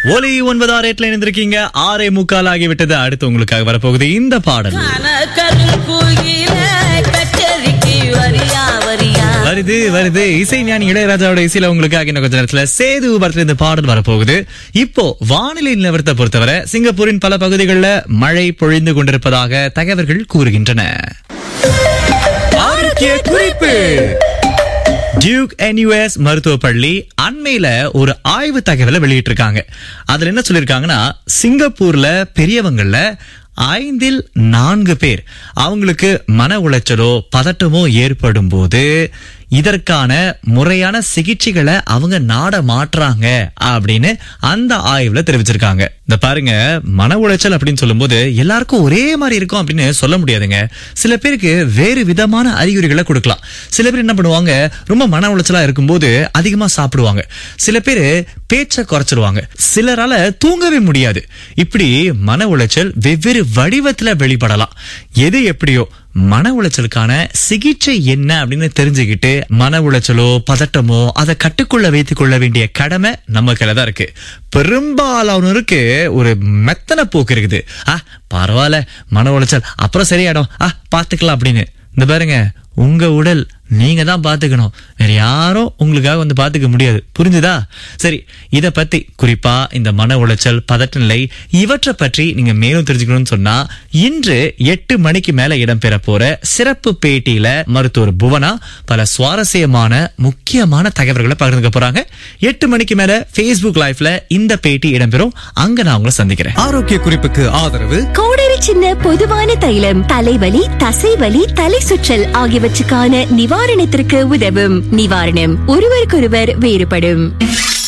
ஒலி ஒன்பதாறு எட்டுல இணைந்திருக்கீங்க ஆறே முக்கால் ஆகிவிட்டது அடுத்து உங்களுக்காக வரப்போகுது இந்த பாடல் கனகருக்குயில கச்சேரிக்கு வரியா வரியா வருது வருது இசை ஞானி இளையராஜாவோட இசையில உங்களுக்காக இன்னும் கொஞ்ச நேரத்துல சேது படத்துல இந்த பாடல் வரப்போகுது இப்போ வானிலை நிலவரத்தை பொறுத்தவரை சிங்கப்பூரின் பல பகுதிகளில் மழை பொழிந்து கொண்டிருப்பதாக தகவல்கள் கூறுகின்றன ஆரோக்கிய குறிப்பு டியூக் என்யூஎஸ் மருத்துவ பள்ளி அண்மையில ஒரு ஆய்வு தகவலை வெளியிட்டிருக்காங்க அதுல என்ன சொல்லிருக்காங்கன்னா சிங்கப்பூர்ல பெரியவங்கள்ல ஐந்தில் நான்கு பேர் அவங்களுக்கு மன உளைச்சலோ பதட்டமோ ஏற்படும் போது இதற்கான முறையான சிகிச்சைகளை அவங்க நாட மாட்டுறாங்க அப்படின்னு அந்த ஆய்வுல தெரிவிச்சிருக்காங்க இந்த பாருங்க மன உளைச்சல் அப்படின்னு சொல்லும்போது எல்லாருக்கும் ஒரே மாதிரி இருக்கும் அப்படின்னு சொல்ல முடியாதுங்க சில பேருக்கு வேறு விதமான அறிகுறிகளை கொடுக்கலாம் சில பேர் என்ன பண்ணுவாங்க ரொம்ப மன உளைச்சலா இருக்கும்போது அதிகமா சாப்பிடுவாங்க சில பேர் பேச்சை குறைச்சிருவாங்க சிலரால தூங்கவே முடியாது இப்படி மன உளைச்சல் வெவ்வேறு வடிவத்துல வெளிப்படலாம் எது எப்படியோ மன உளைச்சலுக்கான சிகிச்சை என்ன அப்படின்னு தெரிஞ்சுக்கிட்டு மன உளைச்சலோ பதட்டமோ அதை கட்டுக்குள்ள வைத்துக் கொள்ள வேண்டிய கடமை நம்ம கையில தான் இருக்கு பெரும்பாலானோருக்கு ஒரு மெத்தன போக்கு இருக்குது ஆ பரவாயில்ல மன உளைச்சல் அப்புறம் சரியாயிடும் ஆ பாத்துக்கலாம் அப்படின்னு இந்த பாருங்க உங்க உடல் நீங்க தான் பாத்துக்கணும் வேற யாரும் உங்களுக்காக வந்து பாத்துக்க முடியாது புரிஞ்சுதா சரி இத பத்தி குறிப்பா இந்த மன உளைச்சல் பதட்ட நிலை இவற்றை பற்றி நீங்க மேலும் தெரிஞ்சுக்கணும்னு சொன்னா இன்று எட்டு மணிக்கு மேல இடம்பெற போற சிறப்பு பேட்டியில மருத்துவர் புவனா பல சுவாரஸ்யமான முக்கியமான தகவல்களை பகிர்ந்துக்க போறாங்க எட்டு மணிக்கு மேல Facebook லைவ்ல இந்த பேட்டி இடம்பெறும் அங்க நான் உங்களை சந்திக்கிறேன் ஆரோக்கிய குறிப்புக்கு ஆதரவு கோடரி சின்ன பொதுவான தைலம் தலைவலி தசைவலி தலை சுற்றல் ஆகியவற்றுக்கான நிவாரணத்திற்கு உதவும் நிவாரணம் ஒருவருக்கொருவர் வேறுபடும்